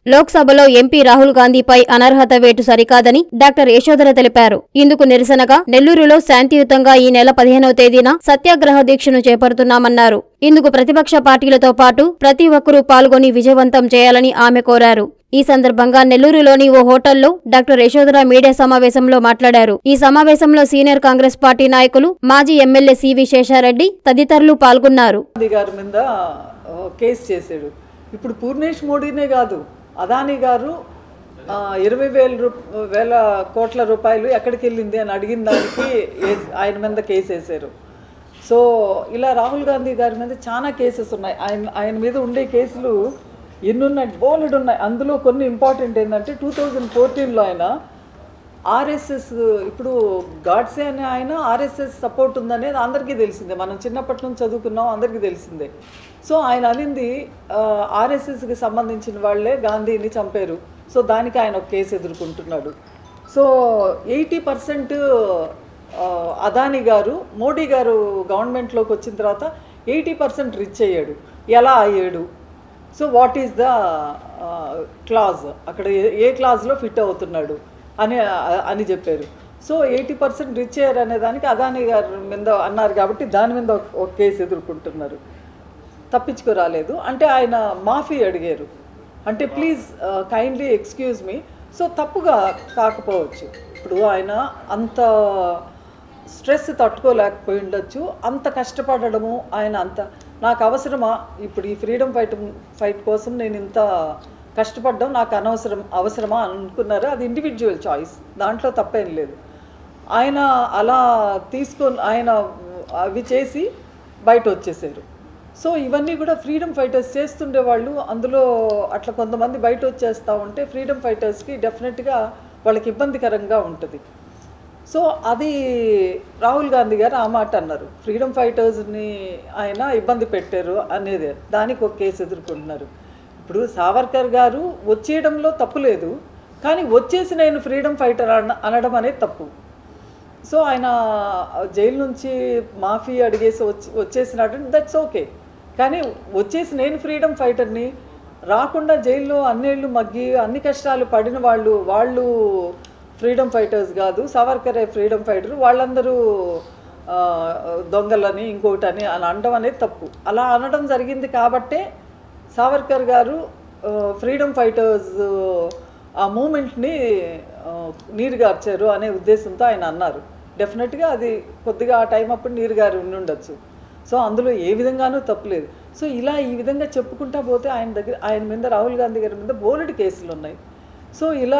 లోక్సభలో ఎంపీ రాహుల్ గాంధీపై అనర్హత వేటు సరికాదని డాక్టర్ యశోధర తెలిపారు ఇందుకు నిరసనగా నెల్లూరులో శాంతియుతంగా ఈ నెల పదిహేనవ తేదీన సత్యాగ్రహ దీక్షను చేపడుతున్నామన్నారు ఇందుకు ప్రతిపక్ష పార్టీలతో పాటు ప్రతి ఒక్కరూ పాల్గొని విజయవంతం చేయాలని ఆమె కోరారు ఈ సందర్భంగా నెల్లూరులోని ఓ హోటల్లో డాక్టర్ యశోధర మీడియా సమావేశంలో మాట్లాడారు ఈ సమావేశంలో సీనియర్ కాంగ్రెస్ పార్టీ నాయకులు మాజీ ఎమ్మెల్యే సివి శేషారెడ్డి తదితరులు పాల్గొన్నారు గాంధీ గారి మీద ఆ, కేసు చేశాడు ఇప్పుడు పూర్ణేష్ మోడీనే కాదు అదానీ గారు ఆ, ఇరవై వేల రూప వేల కోట్ల రూపాయలు ఎక్కడికి వెళ్ళింది అని అడిగిన దానికి ఏ- ఆయన మీద కేసు వేశారు సో ఇలా రాహుల్ గాంధీ గారి మీద చాలా కేసెస్ ఉన్నాయి ఆయన ఆయన మీద ఉండే కేసులు ఎన్ని ఉన్నాయి బోలెడు ఉన్నాయి అందులో కొన్ని ఇంపార్టెంట్ ఏంటంటే టూ థౌజండ్ ఫోర్టీన్లో ఆయన ఆర్ఎస్ఎస్ ఇప్పుడు గాడ్సే అనే ఆయన ఆర్ఎస్ఎస్ సపోర్ట్ ఉందనేది అందరికీ తెలిసిందే మనం చిన్నప్పటి నుంచి చదువుకున్నాం అందరికీ తెలిసిందే సో ఆయన అనింది ఆర్ఎస్ఎస్కి సంబంధించిన వాళ్ళే గాంధీని చంపారు సో దానికి ఆయన ఒక కేసు ఎదుర్కొంటున్నాడు so eighty percent Adani garu Modi గారు గవర్నమెంట్లోకి వచ్చిన తర్వాత ఎయిటీ పర్సెంట్ రిచ్ అయ్యాడు ఎలా అయ్యాడు so what is the clause అక్కడ ఏ- ఏ క్లాజ్లో ఫిట్ అవుతున్నాడు అని అని చెప్పారు సో ఎయిటీ పర్సెంట్ రిచ్ అయ్యారు అనే దానికి అదానీ గారి మీద అన్నారు కాబట్టి దాని మీద ఒక- ఒక కేసు ఎదుర్కొంటున్నారు తప్పించుకురాలేదు అంటే ఆయన మాఫీ అడిగారు అంటే please kindly excuse me so తప్పుగా కాకపోవచ్చు ఇప్పుడు ఆయన అంత స్ట్రెస్ తట్టుకోలేకపోయి ఉండొచ్చు అంత కష్టపడడము ఆయన అంత నాకు అవసరమా ఇప్పుడు ఈ ఫ్రీడమ్ ఫైట్ ఫైట్ కోసం నేను ఇంత కష్టపడడం నాకు అనవసరం అవసరమా అని అనుకున్నారు అది ఇండివిజువల్ చాయిస్ దాంట్లో తప్పేం లేదు ఆయన అలా తీసుకొని ఆయన అవి చేసి బయట వచ్చేసారు సో ఇవన్నీ కూడా ఫ్రీడమ్ ఫైటర్స్ చేస్తుండే వాళ్ళు అందులో అట్లా కొంతమంది బయట వచ్చేస్తూ ఉంటే ఫ్రీడమ్ ఫైటర్స్కి డెఫినెట్గా వాళ్ళకి ఇబ్బందికరంగా ఉంటుంది సో అది రాహుల్ గాంధీ గారు ఆ మాట అన్నారు ఫ్రీడమ్ ఫైటర్స్ని ఆయన ఇబ్బంది పెట్టారు అనేది దానికి ఒక కేసు ఎదుర్కొంటున్నారు ఇప్పుడు సావర్కర్ గారు వచ్చేయడంలో తప్పు లేదు కానీ వచ్చేసి నేను ఫ్రీడమ్ ఫైటర్ అన అనడం అనేది తప్పు సో ఆయన జైలు నుంచి మాఫీ అడిగేసి వచ్చి వచ్చేసినట్టు దట్స్ ఓకే కానీ వచ్చేసి నేను ఫ్రీడమ్ ఫైటర్ని రాకుండా జైల్లో అన్నేళ్ళు మగ్గి అన్ని కష్టాలు పడిన వాళ్ళు వాళ్ళు ఫ్రీడమ్ ఫైటర్స్ కాదు సావర్కరే ఫ్రీడమ్ ఫైటర్ వాళ్ళందరూ ఆ, దొంగలని ఇంకొకటని అని అనడం అనేది తప్పు అలా అనడం జరిగింది కాబట్టే సావర్కర్ గారు ఫ్రీడమ్ ఫైటర్స్ ఆ మూమెంట్ని నీరుగార్చారు అనే ఉద్దేశంతో ఆయన అన్నారు డెఫినెట్గా అది కొద్దిగా ఆ టైం అప్పుడు నీరుగారి ఉండి ఉండొచ్చు సో అందులో ఏ విధంగానూ తప్పులేదు సో ఇలా ఈ విధంగా చెప్పుకుంటా పోతే ఆయన దగ్గర ఆయన మీద రాహుల్ గాంధీ గారి మీద బోలెడు కేసులు ఉన్నాయి సో ఇలా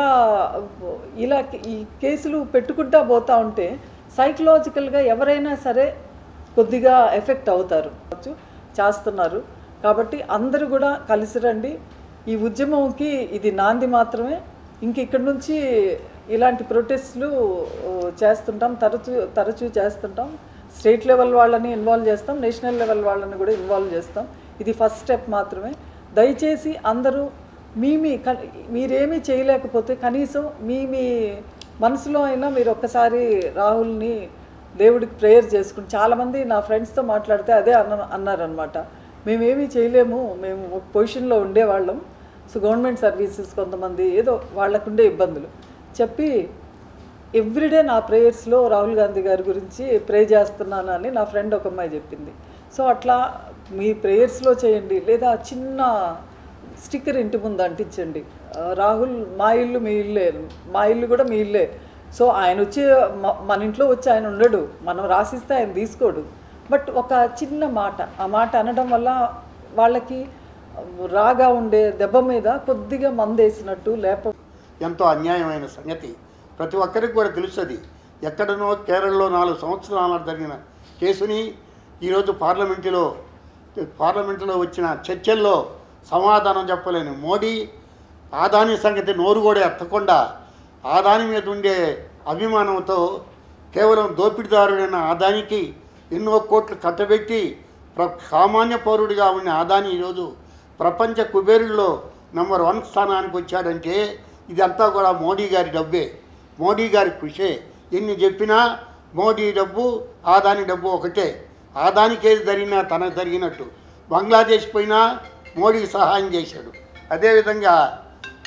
ఇలా ఈ కేసులు పెట్టుకుంటా పోతా ఉంటే సైకలాజికల్గా ఎవరైనా సరే కొద్దిగా ఎఫెక్ట్ అవుతారు చేస్తున్నారు కాబట్టి అందరూ కూడా కలిసి రండి ఈ ఉద్యమంకి ఇది నాంది మాత్రమే ఇంక ఇక్కడి నుంచి ఇలాంటి ప్రొటెస్ట్లు ఓ, చేస్తుంటాం తరచూ తరచూ చేస్తుంటాం స్టేట్ లెవెల్ వాళ్ళని ఇన్వాల్వ్ చేస్తాం నేషనల్ లెవెల్ వాళ్ళని కూడా ఇన్వాల్వ్ చేస్తాం ఇది ఫస్ట్ స్టెప్ మాత్రమే దయచేసి అందరూ మీ మీ క- మీరేమీ చేయలేకపోతే కనీసం మీ మీ మనసులో అయినా మీరు ఒక్కసారి రాహుల్ని దేవుడికి ప్రేయర్ చేసుకుని చాలామంది నా ఫ్రెండ్స్తో మాట్లాడితే అదే అన్న అన్నారనమాట మేమేమీ చేయలేము మేము ఒక పొజిషన్లో ఉండేవాళ్ళం సో గవర్నమెంట్ సర్వీసెస్ కొంతమంది ఏదో వాళ్ళకుండే ఇబ్బందులు చెప్పి ఎవ్రీడే నా ప్రేయర్స్లో రాహుల్ గాంధీ గారి గురించి ప్రే చేస్తున్నాను అని నా ఫ్రెండ్ ఒక అమ్మాయి చెప్పింది సో అట్లా మీ ప్రేయర్స్లో చేయండి లేదా చిన్న స్టిక్కర్ ఇంటి ముందు అంటించండి ఆ, రాహుల్ మా ఇల్లు మీ ఇల్లే మా ఇల్లు కూడా మీ ఇల్లే సో ఆయన వచ్చి మ- మన ఇంట్లో వచ్చి ఆయన ఉండడు మనం రాసిస్తే ఆయన తీసుకోడు బట్ ఒక చిన్న మాట ఆ మాట అనడం వల్ల వాళ్ళకి రాగా ఉండే దెబ్బ మీద కొద్దిగా మందేసినట్టు లేప ఎంతో అన్యాయమైన సంగతి ప్రతి ఒక్కరికి కూడా తెలుస్తుంది ఎక్కడనో కేరళలో నాలుగు సంవత్సరాల జరిగిన కేసుని ఈరోజు పార్లమెంటులో పార్లమెంటులో వచ్చిన చర్చల్లో సమాధానం చెప్పలేని మోడీ ఆదాని సంగతి నోరు కూడా ఎత్తకుండా ఆదాని మీద ఉండే అభిమానంతో కేవలం దోపిడీదారుడైన ఆదానికి ఎన్నో కోట్లు కట్టబెట్టి ప్ర సామాన్య పౌరుడిగా ఉన్న ఆదాని ఈరోజు ప్రపంచ కుబేరుల్లో నెంబర్ వన్ స్థానానికి వచ్చాడంటే ఇదంతా కూడా మోడీ గారి డబ్బే మోడీ గారి కృషే ఎన్ని చెప్పినా మోడీ డబ్బు ఆదాని డబ్బు ఒకటే ఆదానికి ఏది జరిగినా తనకు జరిగినట్టు బంగ్లాదేశ్ పోయినా మోడీకి సహాయం చేశాడు అదేవిధంగా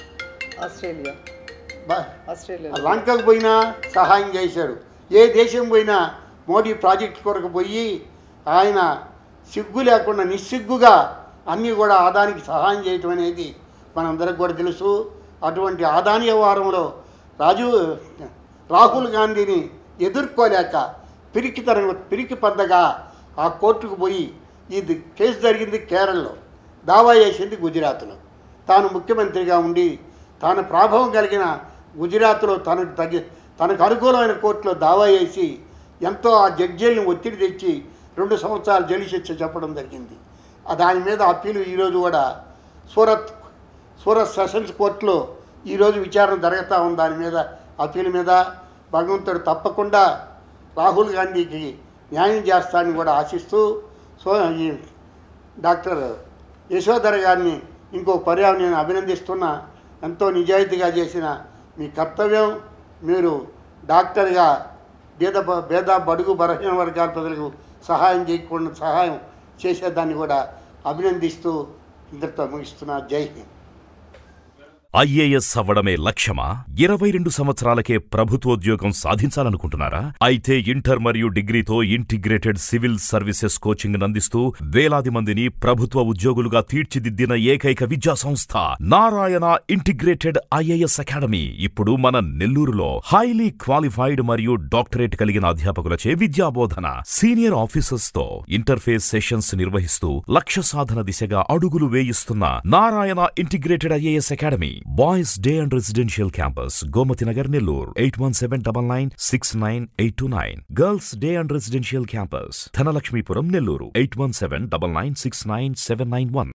ఆస్ట్రేలియా బా- ఆస్ట్రేలియా లంకకు పోయినా సహాయం చేశాడు ఏ దేశం పోయినా మోడీ ప్రాజెక్ట్ కొరకు పోయి ఆయన సిగ్గు లేకుండా నిస్సిగ్గుగా అన్నీ కూడా ఆదానికి సహాయం చేయటం అనేది మనందరికి కూడా తెలుసు అటువంటి ఆదాని వ్యవహారంలో రాజు రాహుల్ గాంధీని ఎదుర్కోలేక పిరికితనం పిరికి పందగా ఆ కోర్టుకు పోయి ఇది కేసు జరిగింది కేరళలో దావా చేసింది గుజరాత్లో తాను ముఖ్యమంత్రిగా ఉండి తాను ప్రాభవం కలిగిన గుజరాత్లో తనకు తగి తనకు అనుకూలమైన కోర్టులో దావా చేసి ఎంతో ఆ జడ్జీలను ఒత్తిడి తెచ్చి రెండు సంవత్సరాలు జైలు శిక్ష చెప్పడం జరిగింది ఆ దాని మీద అప్పీలు ఈరోజు కూడా సూరత్ సూరత్ సెషన్స్ కోర్టులో ఈరోజు విచారణ జరుగుతూ ఉంది దాని మీద అప్పీల్ మీద భగవంతుడు తప్పకుండా రాహుల్ గాంధీకి న్యాయం చేస్తానని కూడా ఆశిస్తూ సో ఈ డాక్టర్ యశోధర గారిని ఇంకో పర్యావరణ నేను అభినందిస్తున్నా ఎంతో నిజాయితీగా చేసిన మీ కర్తవ్యం మీరు డాక్టర్గా పేద బ- పేద బడుగు బలహీన వర్గాల ప్రజలకు సహాయం చేయకుండా సహాయం చేసేదాన్ని కూడా అభినందిస్తూ ఇంతటితో ముగిస్తున్నా జై హింద్ ఐఏఎస్ అవ్వడమే లక్ష్యమా ఇరవై రెండు సంవత్సరాలకే ప్రభుత్వోద్యోగం సాధించాలనుకుంటున్నారా అయితే ఇంటర్ మరియు డిగ్రీతో ఇంటిగ్రేటెడ్ సివిల్ సర్వీసెస్ కోచింగ్ అందిస్తూ వేలాది మందిని ప్రభుత్వ ఉద్యోగులుగా తీర్చిదిద్దిన ఏకైక విద్యా సంస్థ నారాయణ ఇంటిగ్రేటెడ్ ఐఏఎస్ అకాడమీ ఇప్పుడు మన నెల్లూరులో హైలీ క్వాలిఫైడ్ మరియు డాక్టరేట్ కలిగిన అధ్యాపకులచే విద్యాబోధన సీనియర్ ఆఫీసర్స్ తో ఇంటర్ఫేస్ సెషన్స్ నిర్వహిస్తూ లక్ష్య సాధన దిశగా అడుగులు వేయిస్తున్న Narayana integrated IAS academy boys day and residential campus Gomathi Nagar Nellore eight one seven double nine six nine eight two nine girls day and residential campus Dhanalakshmipuram Nellore eight one seven double nine six nine seven nine one